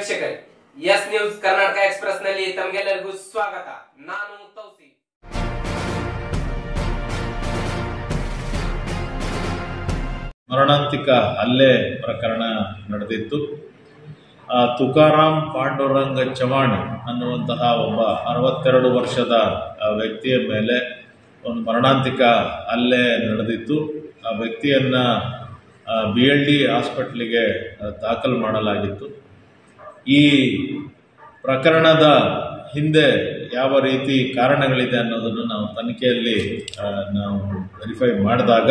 ವೀಕ್ಷಕರೇ S news Karnataka express ನಲ್ಲಿ ತಮಗೆಲ್ಲರಿಗೂ ಸ್ವಾಗತ ನಾನು ತೌಸಿ ಮರಣಾಂತಿಕ ಹಲ್ಲೆ ಪ್ರಕರಣ ನಡೆದಿತ್ತು ಆ, ತುಕಾರಾಮ್ ಪಾಂಡುರಂಗ ಚವಾಣ್ ಅನ್ನುವಂತಹ ಒಬ್ಬ ಅರವತ್ತೆರಡು ವರ್ಷದ ಆ, ವ್ಯಕ್ತಿಯ ಮೇಲೆ ಒಂದು ಮರಣಾಂತಿಕ ಹಲ್ಲೆ ನಡೆದಿತ್ತು ಆ ವ್ಯಕ್ತಿಯನ್ನು ಬಿ ಎಲ್ ಡಿ ಹಾಸ್ಪಿಟ್ಲಿಗೆ ಆ, ದಾಖಲು ಮಾಡಲಾಗಿತ್ತು ಈ ಪ್ರಕರಣದ ಹಿಂದೆ ಯಾವ ರೀತಿ ಕಾರಣಗಳಿದೆ ಅನ್ನೋದನ್ನು ನಾವು ತನಿಖೆಯಲ್ಲಿ ಆ, ನಾವು ವೆರಿಫೈ ಮಾಡಿದಾಗ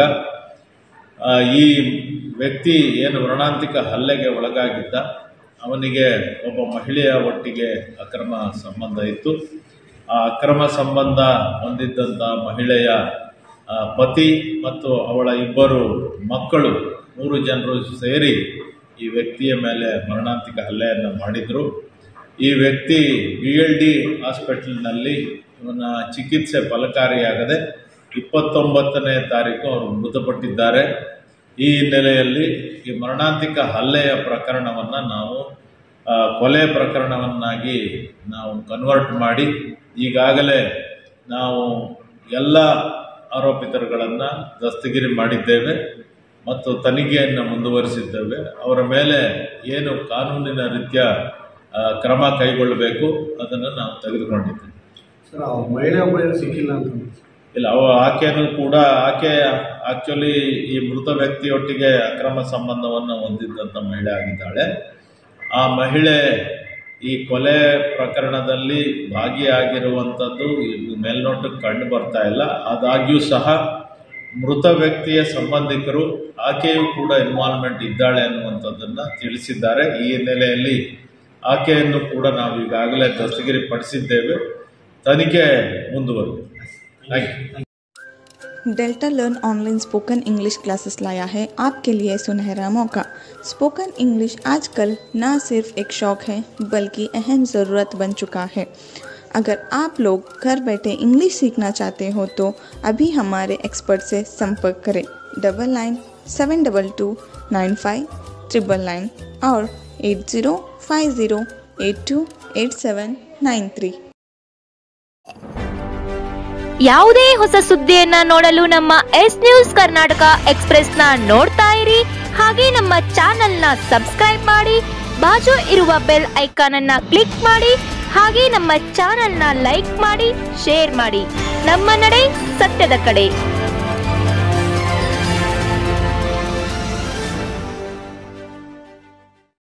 ಆ, ಈ ವ್ಯಕ್ತಿ ಏನು ಮರಣಾಂತಿಕ ಹಲ್ಲೆಗೆ ಒಳಗಾಗಿದ್ದ ಅವನಿಗೆ ಒಬ್ಬ ಮಹಿಳೆಯ ಒಟ್ಟಿಗೆ ಅಕ್ರಮ ಸಂಬಂಧ ಇತ್ತು ಆ ಅಕ್ರಮ ಸಂಬಂಧ ಹೊಂದಿದ್ದಂಥ ಮಹಿಳೆಯ ಆ, ಪತಿ ಮತ್ತು ಅವಳ ಇಬ್ಬರು ಮಕ್ಕಳು ಮೂರು ಜನರು ಸೇರಿ ಈ ವ್ಯಕ್ತಿಯ ಮೇಲೆ ಮರಣಾಂತಿಕ ಹಲ್ಲೆಯನ್ನು ಮಾಡಿದರು ಈ ವ್ಯಕ್ತಿ ಬಿ ಎಲ್ ಡಿ ಹಾಸ್ಪಿಟಲ್ನಲ್ಲಿ ಇವನ ಚಿಕಿತ್ಸೆ ಫಲಕಾರಿಯಾಗದೆ ಇಪ್ಪತ್ತೊಂಬತ್ತನೇ ತಾರೀಕು ಅವರು ಮೃತಪಟ್ಟಿದ್ದಾರೆ ಈ ಹಿನ್ನೆಲೆಯಲ್ಲಿ ಈ ಮರಣಾಂತಿಕ ಹಲ್ಲೆಯ ಪ್ರಕರಣವನ್ನು ನಾವು ಆ, ಕೊಲೆ ಪ್ರಕರಣವನ್ನಾಗಿ ನಾವು ಕನ್ವರ್ಟ್ ಮಾಡಿ ಈಗಾಗಲೇ ನಾವು ಎಲ್ಲ ಆರೋಪಿತರುಗಳನ್ನು ದಸ್ತಗಿರಿ ಮಾಡಿದ್ದೇವೆ ಮತ್ತು ತನಿಖೆಯನ್ನು ಮುಂದುವರಿಸಿದ್ದೇವೆ ಅವರ ಮೇಲೆ ಏನು ಕಾನೂನಿನ ರೀತಿಯ ಆ, ಕ್ರಮ ಕೈಗೊಳ್ಳಬೇಕು ಅದನ್ನು ನಾವು ತೆಗೆದುಕೊಂಡಿದ್ದೇವೆ ಸರ್ ಆ ಮಹಿಳೆ ಒಬ್ಬ ಏನು ಸಿಕ್ಕಿಲ್ಲ ಅಂತ ಇಲ್ಲ ಅವ ಆಕೆಯನ್ನು ಕೂಡ ಆಕೆ ಆಕ್ಚುಲಿ ಈ ಮೃತ ವ್ಯಕ್ತಿಯೊಟ್ಟಿಗೆ ಅಕ್ರಮ ಸಂಬಂಧವನ್ನು ಹೊಂದಿದ್ದಂಥ ಮಹಿಳೆ ಆಗಿದ್ದಾಳೆ ಆ ಮಹಿಳೆ ಈ ಕೊಲೆ ಪ್ರಕರಣದಲ್ಲಿ ಭಾಗಿಯಾಗಿರುವಂಥದ್ದು ಇದು ಮೇಲ್ನೋಟಕ್ಕೆ ಕಂಡು ಬರ್ತಾ ಇಲ್ಲ ಆದಾಗ್ಯೂ ಸಹ ಮೃತ ವ್ಯಕ್ತಿಯ ಸಂಬಂಧಿಕರು ಆಕೆಯೂ ಕೂಡ ಇನ್ವಾಲ್ವ್ಮೆಂಟ್ ಇದ್ದಾಳೆ ಅನ್ನುವಂಥದ್ದನ್ನು ತಿಳಿಸಿದ್ದಾರೆ ಈ ಹಿನ್ನೆಲೆಯಲ್ಲಿ ಆಕೆಯನ್ನು ಕೂಡ ನಾವು ಈಗಾಗಲೇ ದಸ್ತಗಿರಿ ಪಡಿಸಿದ್ದೇವೆ ತನಿಖೆ ಮುಂದುವರೆದಿದೆ thank you Delta learn online spoken English classes लाया है आपके लिए सुनहरा मौका स्पोकन इंग्लिश आजकल न सिर्फ एक शौक है बल्कि अहम ज़रूरत बन चुका है अगर आप लोग घर बैठे इंग्लिश सीखना चाहते हो तो अभी हमारे एक्सपर्ट से संपर्क करें double nine seven double two nine five triple nine और eight zero five zero eight two eight seven nine three ಯಾವುದೇ ಹೊಸ ಸುದ್ದಿಯನ್ನ ನೋಡಲು ನಮ್ಮ ಎಸ್ ನ್ಯೂಸ್ ಕರ್ನಾಟಕ ಎಕ್ಸ್ಪ್ರೆಸ್ ನ ನೋಡ್ತಾ ಇರಿ ಹಾಗೆ ನಮ್ಮ ಚಾನೆಲ್ ನ ಸಬ್ಸ್ಕ್ರೈಬ್ ಮಾಡಿ ಬಾಜು ಇರುವ ಬೆಲ್ ಐಕಾನ್ ಅನ್ನ ಕ್ಲಿಕ್ ಮಾಡಿ ಹಾಗೆ ನಮ್ಮ ಚಾನೆಲ್ ನ ಲೈಕ್ ಮಾಡಿ ಶೇರ್ ಮಾಡಿ ನಮ್ಮ ನಡೆ ಸತ್ಯದ ಕಡೆ